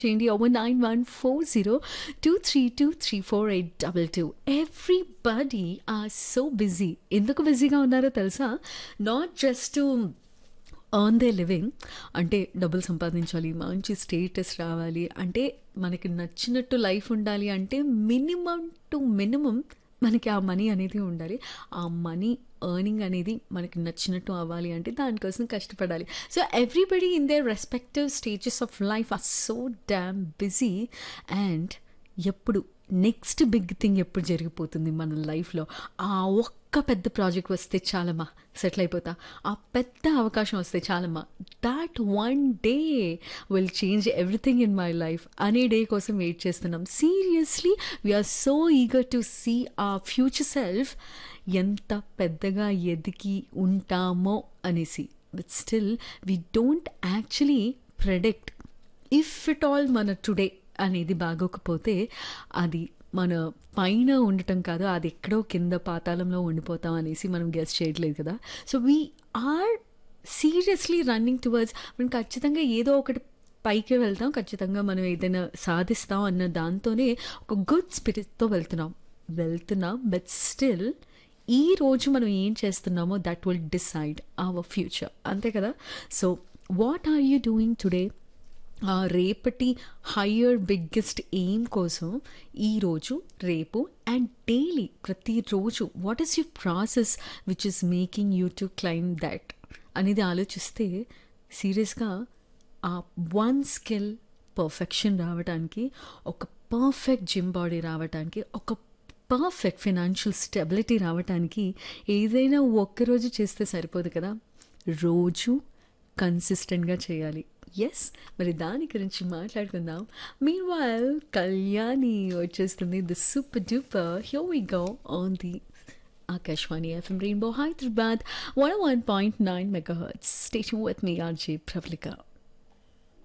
చేయండి over nine one four zero two three two three four eight double two everybody are so busy ఎందుకు బిజీగా ఉన్నారో తెలుసా not just to earn they living అంటే డబ్బులు సంపాదించాలి మంచి స్టేటస్ రావాలి అంటే మనకి నచ్చినట్టు లైఫ్ ఉండాలి అంటే మినిమం టు మినిమం మనకి ఆ మనీ అనేది ఉండాలి ఆ మనీ ఎర్నింగ్ అనేది మనకి నచ్చినట్టు అవ్వాలి అంటే దానికోసం కష్టపడాలి so everybody in their respective stages of life are so damn busy and ఎప్పుడు నెక్స్ట్ బిగ్ థింగ్ ఎప్పుడు జరిగిపోతుంది మన లైఫ్లో ఆ ఒక్క పెద్ద ప్రాజెక్ట్ వస్తే చాలమ్మా సెటిల్ అయిపోతా ఆ పెద్ద అవకాశం వస్తే చాలమ్మా that one day will change everything in my life అనే డే కోసం వెయిట్ చేస్తున్నాం seriously we are so eager to see a future self ఎంత పెద్దగా ఎదిగి ఉంటామో అనేసి but still we don't actually predict if it all మన టుడే అనేది బాగోకపోతే అది మన పైన ఉండటం కాదు అది ఎక్కడో కింద పాతాళంలో ఉండిపోతాం అనేసి మనం గెస్ట్ చేయట్లేదు కదా so we are seriously running towards మనం ఖచ్చితంగా ఏదో ఒకటి పైకి వెళ్తాం ఖచ్చితంగా మనం ఏదైనా సాధిస్తాం అన్న దాంతోనే ఒక గుడ్ స్పిరిట్తో వెళ్తున్నాం వెళ్తున్నాం బట్ స్టిల్ ఈ రోజు మనం ఏం చేస్తున్నామో that will decide our future అంతే కదా so what are you doing today ఆ రేపటి హయ్యర్ బిగ్గెస్ట్ ఎయిమ్ కోసం ఈరోజు రేపు అండ్ డైలీ ప్రతిరోజు what is you process which is making you to claim that అనేది ఆలోచిస్తే సీరియస్గా ఆ వన్ స్కిల్ పర్ఫెక్షన్ రావడానికి ఒక పర్ఫెక్ట్ జిమ్ బాడీ రావడానికి ఒక పర్ఫెక్ట్ ఫినాన్షియల్ స్టెబిలిటీ రావడానికి ఏదైనా ఒక్కరోజు చేస్తే సరిపోదు కదా రోజు కన్సిస్టెంట్గా చేయాలి ఎస్ మరి దాని గురించి మాట్లాడుకుందాం మీన్ వైల్ కళ్యాణి వచ్చేస్తుంది ది సూపర్ డూపర్ హ్యో we go on the Akashvani FM rainbow Hyderabad one one point nine megahertz station with me RJ Pravalika